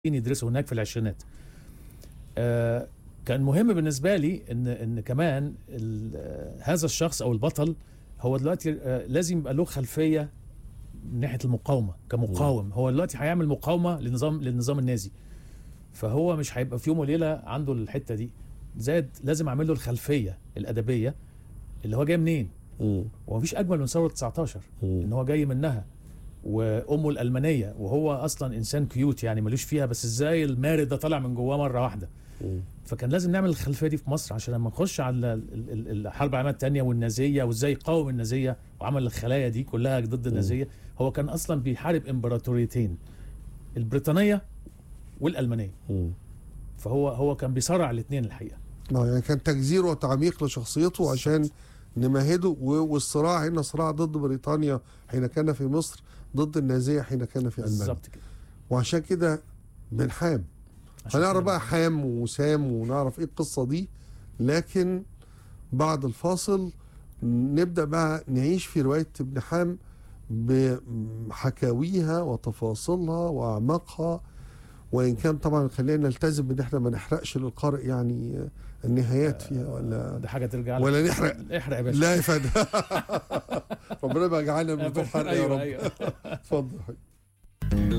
يدرسوا هناك في العشرينات آه، كان مهم بالنسبه لي ان ان كمان ال- آه، هذا الشخص او البطل هو دلوقتي آه، لازم يبقى له خلفيه من ناحيه المقاومه كمقاوم هو دلوقتي هيعمل مقاومه للنظام للنظام النازي فهو مش هيبقى في يوم وليله عنده الحته دي زائد لازم اعمل له الخلفيه الادبيه اللي هو جاي منين مم. ومفيش اجمل من ثوره 19 مم. ان هو جاي منها وامه الالمانيه وهو اصلا انسان كيوت يعني ملوش فيها بس ازاي المارد ده طالع من جواه مره واحده مم. فكان لازم نعمل الخلفيه دي في مصر عشان لما نخش على ال- ال- ال- الحرب العالميه الثانيه والنازيه وازاي قاوم النازيه وعمل الخلايا دي كلها ضد النازيه هو كان اصلا بيحارب امبراطوريتين البريطانيه والالمانيه مم. فهو هو كان بيصارع الاثنين الحقيقه اه يعني كان تجزير وتعميق لشخصيته عشان نمهده و- والصراع هنا صراع ضد بريطانيا حين كان في مصر ضد النازية حين كان في ألمانيا بالظبط كده وعشان كده بنحام عشان هنعرف كده- بقى حام وسام ونعرف ايه القصة دي لكن بعد الفاصل نبدأ بقى نعيش في رواية ابن حام بحكاويها وتفاصيلها وأعماقها وإن كان طبعا خلينا نلتزم بإن احنا ما نحرقش للقارئ يعني النهايات فيها ولا ده حاجه ترجع لك ولا نحرق احرق يا باشا لا يا فندم ربنا يبقى يجعلنا من بتوع حرق يا أيوة، رب أيوة. اتفضل